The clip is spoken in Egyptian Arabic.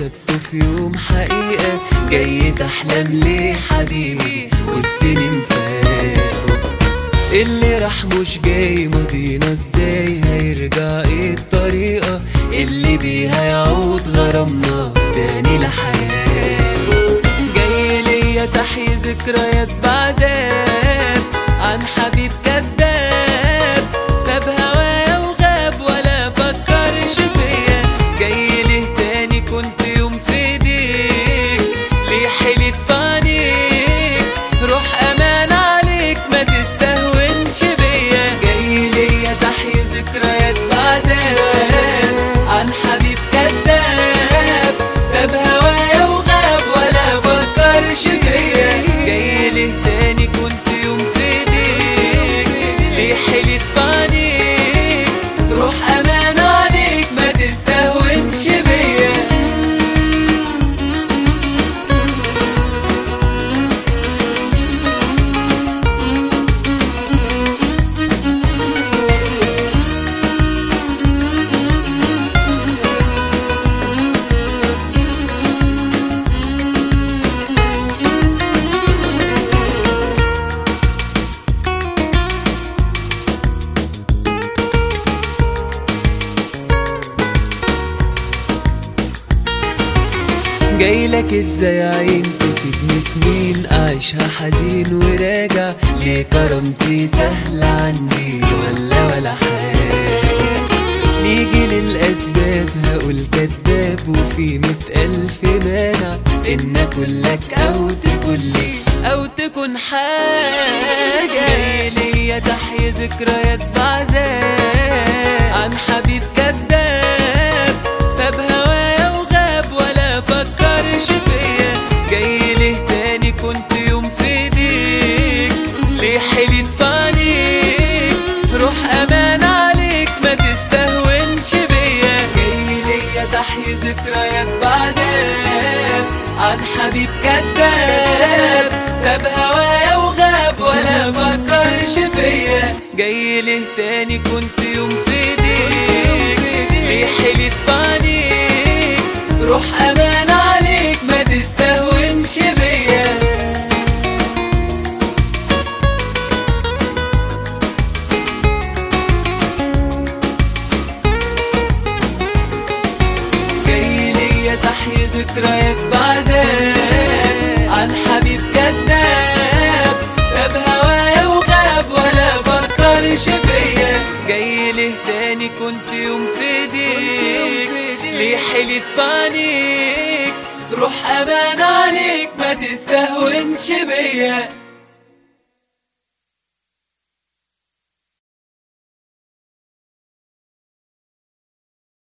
حسبته في يوم حقيقة جاي تحلم ليه حبيبي والسنين فاتوا اللي راح مش جاي ماضينا ازاي هيرجع ايه الطريقة اللي بيها يعود غرامنا تاني لحياته جاي ليا تحيي ذكريات بعذاب عن حبيب كذاب ساب هوايا وغاب ولا فكرش فيا جاي ليه تاني كنت يوم في ايديك ليه حلت في عينيك روح امان عليك ما تستهونش بيا جاي ليا تحيي ذكريات بعذاب عن حبيب كذاب ساب هوايا وغاب ولا فكرش فيا جاي ليه تاني كنت يوم في ايديك ليه حلت في عينيك روح امان عليك ما تستهونش بيا جايلك ازاي يا عين تسيبني سنين اعيشها حزين وراجع ليه كرامتي سهلة عندي ولا ولا حاجة نيجي للأسباب هقول كداب وفي مئة ألف مانع إن أكون لك أو تكون لي أو تكون حاجة جاي ليا تحيي ذكريات بعذاب عن حبيب كداب ساب هوايا وغاب ولا فكرش فيا جاي ليه تاني كنت يوم في ايديك ليه حلت في عينيك روح امان عليك ما تستهونش بيا جاي ليا تحيي ذكريات بعذاب عن حبيب كذاب ساب هوايا وغاب ولا فكرش فيا جاي ليه تاني كنت يوم في ايديك ليه حلت في عينيك روح امان عليك ما تستهونش بيا جاي ليا تحيي ذكريات بعذاب عن حبيب كذاب ساب هوايا وغاب ولا فكرش فيا جاي ليه تاني كنت يوم في ايديك ليه حلت في عينيك روح امان عليك ما تستهونش بيا